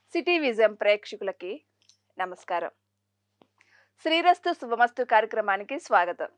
city vision ప్రేక్షకులకి నమస్కారం శ్రీరస్తు శుభమస్తు కార్యక్రమానికి స్వాగతం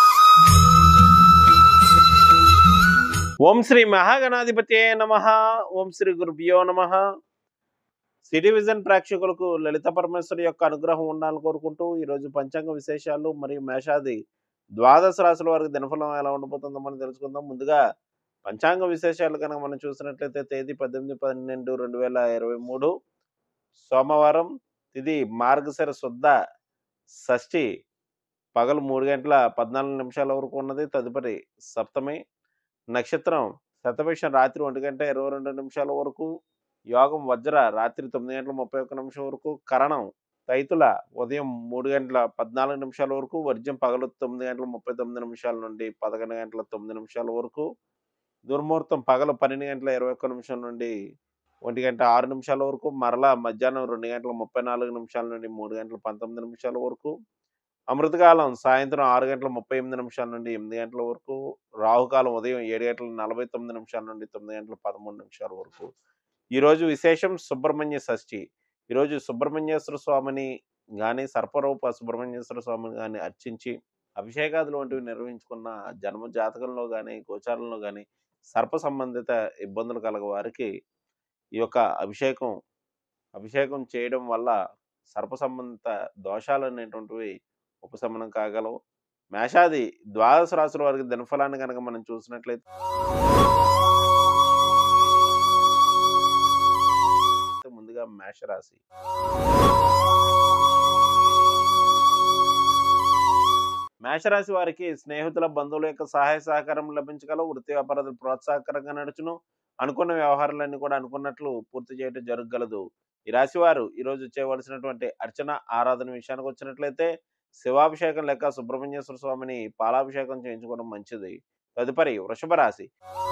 ఓం శ్రీ మహాగణాధిపతి నమ ఓం శ్రీ గురుభ్యో నమ సిటీ విజన్ ప్రేక్షకులకు లలిత పరమేశ్వరి యొక్క అనుగ్రహం ఉండాలని కోరుకుంటూ ఈరోజు పంచాంగ విశేషాలు మరియు మేషాది ద్వాదశ రాశుల వారికి దినఫలం ఎలా ఉండబోతుందో మనం తెలుసుకుందాం ముందుగా పంచాంగ విశేషాలు కనుక మనం చూసినట్లయితే తేదీ పద్దెనిమిది పన్నెండు రెండు వేల ఇరవై మూడు సోమవారం తిది మార్గశిర శుద్ధ షష్ఠి పగలు మూడు గంటల పద్నాలుగు నిమిషాల వరకు ఉన్నది తదుపరి సప్తమి నక్షత్రం శతభిషం రాత్రి ఒంటి గంట ఇరవై రెండు నిమిషాల వరకు యోగం వజ్ర రాత్రి తొమ్మిది గంటల ముప్పై ఒక్క నిమిషం వరకు కరణం తైతుల ఉదయం మూడు గంటల పద్నాలుగు నిమిషాల వరకు వర్జ్యం పగలు తొమ్మిది గంటల ముప్పై తొమ్మిది నిమిషాల నుండి పదకొండు గంటల తొమ్మిది నిమిషాల వరకు దుర్ముహూర్తం పగలు పన్నెండు గంటల ఇరవై ఒక్క నిమిషం నుండి ఒంటి గంట ఆరు నిమిషాల వరకు మరలా మధ్యాహ్నం రెండు గంటల ముప్పై నాలుగు నిమిషాల నుండి మూడు గంటల పంతొమ్మిది నిమిషాల వరకు అమృతకాలం సాయంత్రం ఆరు గంటల ముప్పై ఎనిమిది నిమిషాల నుండి ఎనిమిది గంటల వరకు రాహుకాలం ఉదయం ఏడు గంటల నలభై తొమ్మిది నిమిషాల నుండి తొమ్మిది గంటల పదమూడు నిమిషాల వరకు ఈరోజు విశేషం సుబ్రహ్మణ్య షష్ఠి ఈరోజు సుబ్రహ్మణ్యేశ్వర స్వామిని కానీ సర్పరూప సుబ్రహ్మణ్యేశ్వర స్వామిని కానీ అర్చించి అభిషేకాదులు వంటివి నిర్వహించుకున్న జన్మ జాతకంలో కానీ గోచారంలో కానీ సర్ప సంబంధిత ఇబ్బందులు కలగ వారికి ఈ యొక్క అభిషేకం అభిషేకం చేయడం వల్ల సర్ప సంబంధిత దోషాలు అనేటువంటివి ఉపశమనం కాగలవు మేషాది ద్వాదశ రాశుల వారికి దినఫలాన్ని కనుక మనం చూసినట్లయితే ముందుగా మేషరాశి మేషరాశి వారికి స్నేహితుల బంధువుల యొక్క సహాయ సహకారం లభించగలవు వృత్తి వ్యాపారాలు ప్రోత్సాహకరంగా నడుచును అనుకున్న వ్యవహారాలన్నీ కూడా అనుకున్నట్లు పూర్తి చేయడం జరగగలదు ఈ రాశి వారు ఈరోజు చేయవలసినటువంటి అర్చన ఆరాధన విషయానికి వచ్చినట్లయితే శివాభిషేకం లేక సుబ్రహ్మణ్యేశ్వర స్వామిని పాలాభిషేకం చేయించుకోవడం మంచిది తదుపరి వృషభ రాశి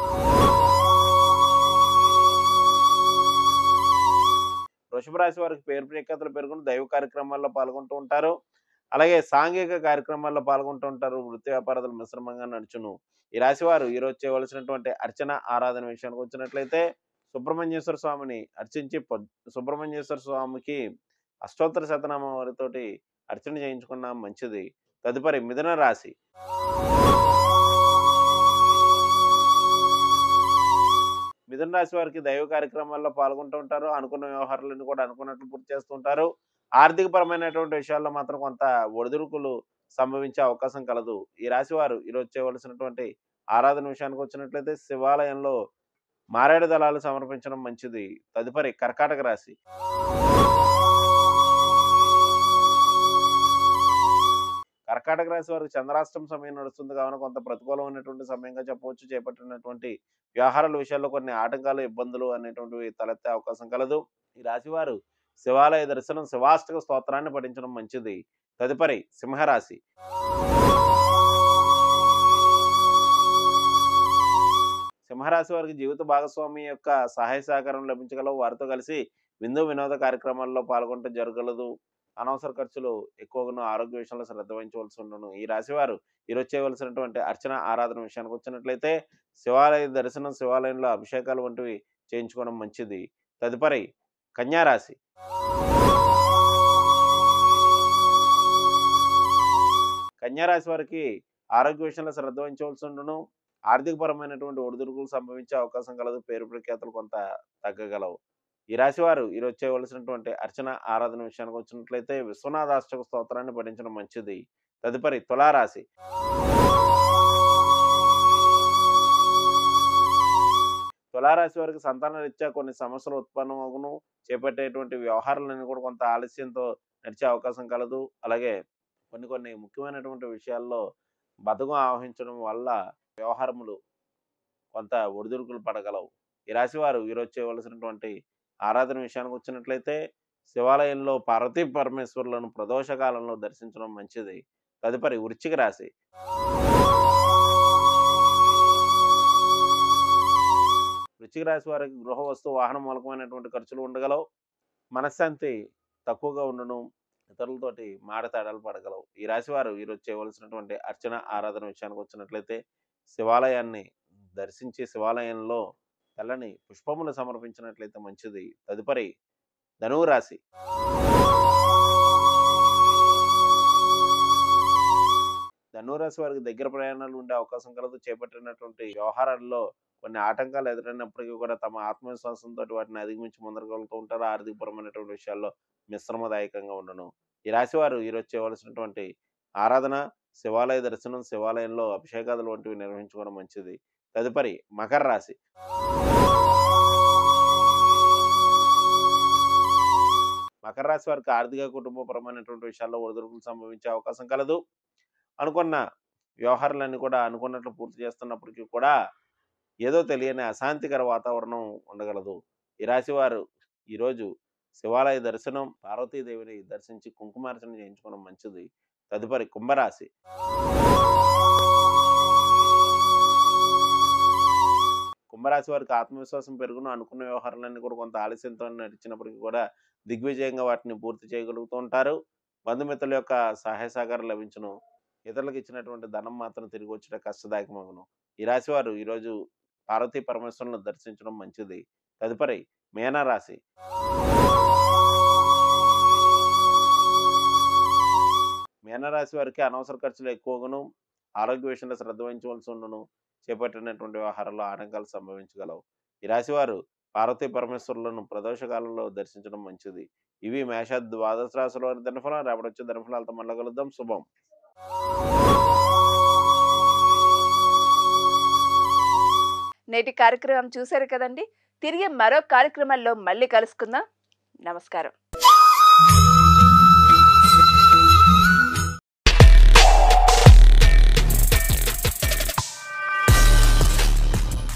వృషభ రాశి వారికి పేరు ప్రఖ్యాతులు పెరుగుని దైవ కార్యక్రమాల్లో పాల్గొంటూ ఉంటారు అలాగే సాంఘిక కార్యక్రమాల్లో పాల్గొంటూ ఉంటారు వృత్తి వ్యాపారాలు మిశ్రమంగా నడుచును ఈ రాశి వారు ఈరోజు చేయవలసినటువంటి అర్చన ఆరాధన విషయానికి వచ్చినట్లయితే సుబ్రహ్మణ్యేశ్వర స్వామిని అర్చించి పొద్- సుబ్రహ్మణ్యేశ్వర స్వామికి అష్టోత్తర శతనామ వారితోటి అర్చన చేయించుకున్న మంచిది తదుపరి మిథున రాశి మిథున రాశి వారికి దైవ కార్యక్రమాల్లో పాల్గొంటూ ఉంటారు అనుకున్న వ్యవహారాలను కూడా అనుకున్నట్లు పూర్తి చేస్తుంటారు ఆర్థిక పరమైనటువంటి విషయాల్లో మాత్రం కొంత ఒడిదుడుకులు సంభవించే అవకాశం కలదు ఈ రాశి వారు ఈరోజు చేయవలసినటువంటి ఆరాధన విషయానికి వచ్చినట్లయితే శివాలయంలో మారేడు దళాలు సమర్పించడం మంచిది తదుపరి కర్కాటక రాశి కర్కాటక రాశి వారికి చంద్రాష్టం సమయం నడుస్తుంది కావున కొంత ప్రతికూలమైనటువంటి సమయంగా చెప్పవచ్చు చేపట్టినటువంటి వ్యవహారాల విషయాల్లో కొన్ని ఆటంకాలు ఇబ్బందులు అనేటువంటివి తలెత్తే అవకాశం కలదు ఈ రాశి వారు శివాలయ దర్శనం శివాష్టక స్తోత్రాన్ని పఠించడం మంచిది తదుపరి సింహరాశి సింహరాశి వారికి జీవిత భాగస్వామి యొక్క సహాయ సహకారం లభించగలవు వారితో కలిసి విందు వినోద కార్యక్రమాల్లో పాల్గొనడం జరగలదు అనవసర ఖర్చులు ఎక్కువగా ఆరోగ్య విషయంలో శ్రద్ధ వహించవలసి ఉండను ఈ రాశి వారు ఈరోజు చేయవలసినటువంటి అర్చన ఆరాధన విషయానికి వచ్చినట్లయితే శివాలయ దర్శనం శివాలయంలో అభిషేకాలు వంటివి చేయించుకోవడం మంచిది తదుపరి కన్యా రాశి కన్యా రాశి వారికి ఆరోగ్య విషయంలో శ్రద్ధ వహించవలసి ఉండను ఆర్థిక పరమైనటువంటి ఒడిదుడుకులు సంభవించే అవకాశం కలదు పేరు ప్రఖ్యాతులు కొంత తగ్గగలవు ఈ రాశి వారు ఈరోజు చేయవలసినటువంటి అర్చన ఆరాధన విషయానికి వచ్చినట్లయితే విశ్వనాథాష్టక స్తోత్రాన్ని పఠించడం మంచిది తదుపరి తులారాశి తులారాశి వారికి సంతాన రీత్యా కొన్ని సమస్యలు ఉత్పన్నమగును చేపట్టేటువంటి వ్యవహారాలన్నీ కూడా కొంత ఆలస్యంతో నడిచే అవకాశం కలదు అలాగే కొన్ని కొన్ని ముఖ్యమైనటువంటి విషయాల్లో బతుకం ఆవహించడం వల్ల వ్యవహారములు కొంత ఒడిదుడుకులు పడగలవు ఈ రాశి వారు ఈరోజు చేయవలసినటువంటి ఆరాధన విషయానికి వచ్చినట్లయితే శివాలయంలో పార్వతీ పరమేశ్వరులను ప్రదోష కాలంలో దర్శించడం మంచిది తదుపరి వృశ్చిక రాశి వృశ్చిక రాశి వారికి గృహ వస్తు వాహనం మూలకమైనటువంటి ఖర్చులు ఉండగలవు మనశ్శాంతి తక్కువగా ఉండడం ఇతరులతోటి మాట తేడాలు పడగలవు ఈ రాశి వారు ఈరోజు చేయవలసినటువంటి అర్చన ఆరాధన విషయానికి వచ్చినట్లయితే శివాలయాన్ని దర్శించి శివాలయంలో తెల్లని పుష్పములు సమర్పించినట్లయితే మంచిది తదుపరి ధనువు రాశి ధనువు రాశి వారికి దగ్గర ప్రయాణాలు ఉండే అవకాశం కలదు చేపట్టినటువంటి వ్యవహారాల్లో కొన్ని ఆటంకాలు ఎదురైనప్పటికీ కూడా తమ ఆత్మవిశ్వాసంతో వాటిని అధిగమించి ముందరగలుగుతూ ఉంటారు ఆర్థికపరమైనటువంటి విషయాల్లో మిశ్రమదాయకంగా ఉండను ఈ రాశి వారు ఈరోజు చేయవలసినటువంటి ఆరాధన శివాలయ దర్శనం శివాలయంలో అభిషేకాదులు వంటివి నిర్వహించుకోవడం మంచిది తదుపరి మకర రాశి మకర రాశి వారికి ఆర్థిక కుటుంబపరమైనటువంటి విషయాల్లో ఒడిదుడుకులు సంభవించే అవకాశం కలదు అనుకున్న వ్యవహారాలన్నీ కూడా అనుకున్నట్లు పూర్తి చేస్తున్నప్పటికీ కూడా ఏదో తెలియని అశాంతికర వాతావరణం ఉండగలదు ఈ రాశి వారు ఈరోజు శివాలయ దర్శనం పార్వతీదేవిని దర్శించి కుంకుమార్చన చేయించుకోవడం మంచిది తదుపరి కుంభరాశి కుంభరాశి వారికి ఆత్మవిశ్వాసం పెరుగును అనుకున్న వ్యవహారాలన్నీ కూడా కొంత ఆలస్యంతో నడిచినప్పటికీ కూడా దిగ్విజయంగా వాటిని పూర్తి చేయగలుగుతూ ఉంటారు బంధుమిత్రుల యొక్క సహాయ సహకారం లభించును ఇతరులకు ఇచ్చినటువంటి ధనం మాత్రం తిరిగి వచ్చేట కష్టదాయకమగును ఈ రాశి వారు ఈరోజు పార్వతీ పరమేశ్వరులను దర్శించడం మంచిది తదుపరి మేనరాశి మీనరాశి వారికి అనవసర ఖర్చులు ఎక్కువగాను ఆరోగ్య విషయంలో శ్రద్ధ వహించవలసి ఉండును చేపట్టినటువంటి వ్యవహారాల్లో ఆటంకాలు సంభవించగలవు ఈ రాశి వారు పార్వతీ పరమేశ్వరులను ప్రదోష కాలంలో దర్శించడం మంచిది ఇవి మేష ద్వాదశ రాశుల వారి ధనఫలం రేపటి వచ్చే ధనఫలాలతో మళ్ళీ కలుద్దాం శుభం నేటి కార్యక్రమం చూశారు కదండి తిరిగి మరో కార్యక్రమంలో మళ్ళీ కలుసుకుందాం నమస్కారం